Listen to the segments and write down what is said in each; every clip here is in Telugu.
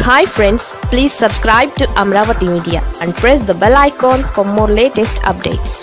hi friends please subscribe to Amaravati media and press the bell icon for more latest updates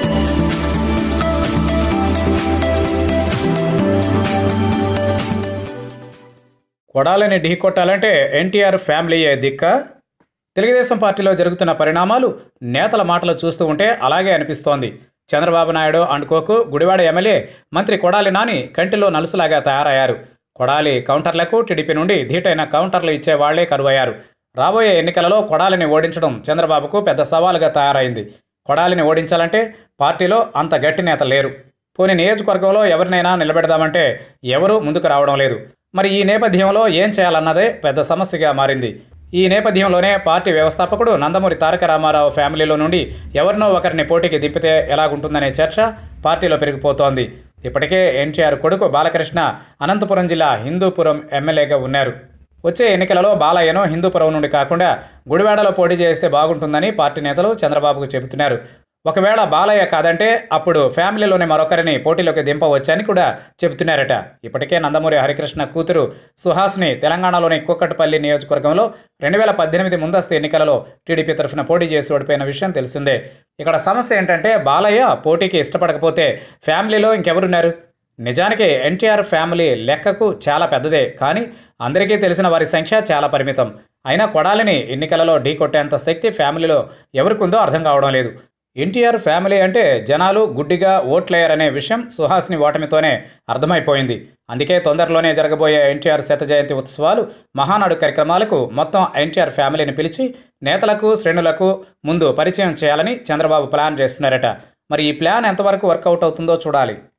కొడాలని ఢీకొట్టాలంటే ఎన్టీఆర్ ఫ్యామిలీయే దిక్క తెలుగుదేశం పార్టీలో జరుగుతున్న పరిణామాలు నేతల మాటలు చూస్తూ ఉంటే అలాగే అనిపిస్తోంది చంద్రబాబు నాయుడు అండ్ కోకు గుడివాడ ఎమ్మెల్యే మంత్రి కొడాలి నాని కంటిలో నలుసులాగా తయారయ్యారు కొడాలి కౌంటర్లకు టీడీపీ నుండి ధీటైన కౌంటర్లు ఇచ్చే వాళ్లే కరువయ్యారు రాబోయే ఎన్నికలలో కొడాలిని ఓడించడం చంద్రబాబుకు పెద్ద సవాలుగా తయారైంది కొడాలిని ఓడించాలంటే పార్టీలో అంత గట్టి నేత లేరు పోనీ నియోజకవర్గంలో ఎవరినైనా నిలబెడదామంటే ఎవరూ ముందుకు రావడం లేదు మరి ఈ నేపథ్యంలో ఏం చేయాలన్నదే పెద్ద సమస్యగా మారింది ఈ నేపథ్యంలోనే పార్టీ వ్యవస్థాపకుడు నందమూరి తారక రామారావు ఫ్యామిలీలో నుండి ఎవరినో ఒకరిని పోటీకి దింపితే ఎలాగుంటుందనే చర్చ పార్టీలో పెరిగిపోతోంది ఇప్పటికే ఎన్టీఆర్ కొడుకు బాలకృష్ణ అనంతపురం జిల్లా హిందూపురం ఎమ్మెల్యేగా ఉన్నారు వచ్చే ఎన్నికలలో బాలయ్యను హిందూపురం నుండి కాకుండా గుడివాడలో పోటీ చేస్తే బాగుంటుందని పార్టీ నేతలు చంద్రబాబుకు చెబుతున్నారు ఒకవేళ బాలయ్య కాదంటే అప్పుడు ఫ్యామిలీలోని మరొకరిని పోటీలోకి దింపవచ్చని కూడా చెబుతున్నారట ఇప్పటికే నందమూరి హరికృష్ణ కూతురు సుహాస్ని తెలంగాణలోని కూకట్పల్లి నియోజకవర్గంలో రెండు వేల పద్దెనిమిది ముందస్తు ఎన్నికలలో టీడీపీ తరఫున పోటీ చేసి ఓడిపోయిన విషయం తెలిసిందే ఇక్కడ సమస్య ఏంటంటే బాలయ్య పోటీకి ఇష్టపడకపోతే ఫ్యామిలీలో ఇంకెవరున్నారు నిజానికి ఎన్టీఆర్ ఫ్యామిలీ లెక్కకు చాలా పెద్దదే కానీ అందరికీ తెలిసిన వారి సంఖ్య చాలా పరిమితం అయినా కొడాలిని ఎన్నికలలో ఢీకొట్టేంత శక్తి ఫ్యామిలీలో ఎవరికుందో అర్థం కావడం లేదు ఎన్టీఆర్ ఫ్యామిలీ అంటే జనాలు గుడ్డిగా ఓట్లేయరనే విషయం సుహాస్ని ఓటమితోనే అర్థమైపోయింది అందుకే తొందరలోనే జరగబోయే ఎన్టీఆర్ శత జయంతి ఉత్సవాలు మహానాడు కార్యక్రమాలకు మొత్తం ఎన్టీఆర్ ఫ్యామిలీని పిలిచి నేతలకు శ్రేణులకు ముందు పరిచయం చేయాలని చంద్రబాబు ప్లాన్ చేస్తున్నారట మరి ఈ ప్లాన్ ఎంతవరకు వర్కౌట్ అవుతుందో చూడాలి